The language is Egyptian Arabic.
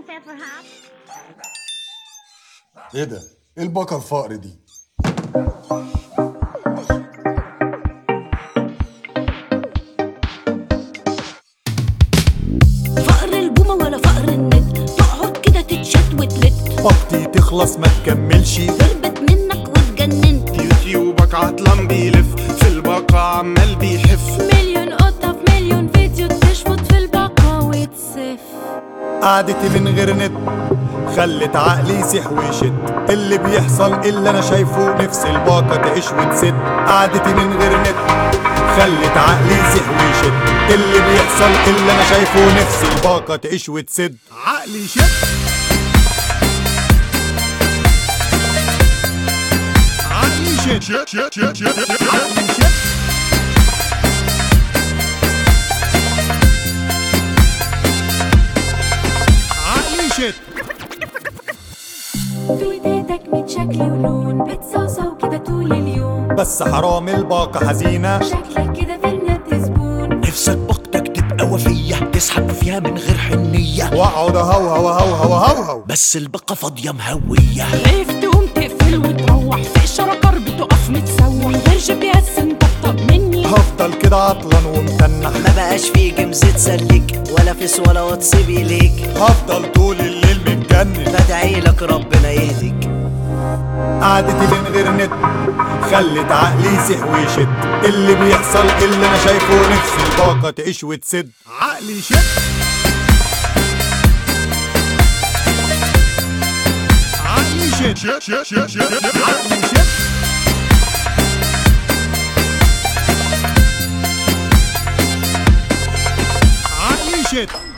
fat perhaps? ايه ده؟ ايه الباقة الفقر دي؟ فقر البومة ولا فقر النت تقعد كده تتشت وتلت باقتي تخلص ما تكملش هربت منك واتجننت يوتيوبك عطلان بيلف في الباقة عمال بيحف مليون قطة في مليون فيديو تشفط في الباقة وتسف قعدتي من غير نت خلت عقلي يسيح ويشد اللي بيحصل اللي انا شايفه نفس الباقة تعيش وتسد قعدتي من غير نت خلت عقلي يسيح ويشد اللي بيحصل اللي انا شايفه نفس الباقة تعيش وتسد عقلي شد عقلي شد عقلي شد عقلي شد تويتاتك ميت شكل ولون بتصوصو كده طول اليوم بس حرام الباقة حزينة شكلك كده في النت زبون نفسك باقتك تبقى وفية تسحب فيها من غير حنية واقعد اهوهو اهوهو اهوهو بس الباقة فاضية مهوية خايف تقوم تقفل وتروح في اشاره كرب تقف متسوح من غير جي بي اس انت ابطأ مني هفضل كده عطلان ومتنح ما بقاش في جيمز تسليك ولا فيس ولا واتس بيليك هفضل طول الليل متجنن بدعي لك ربنا يهديك قعدتي من غير نت خلت عقلي يسيح ويشد اللي بيحصل اللي انا شايفه نفس الباقة تعيش وتسد عقلي شد عقلي شد عقلي شد عقلي شد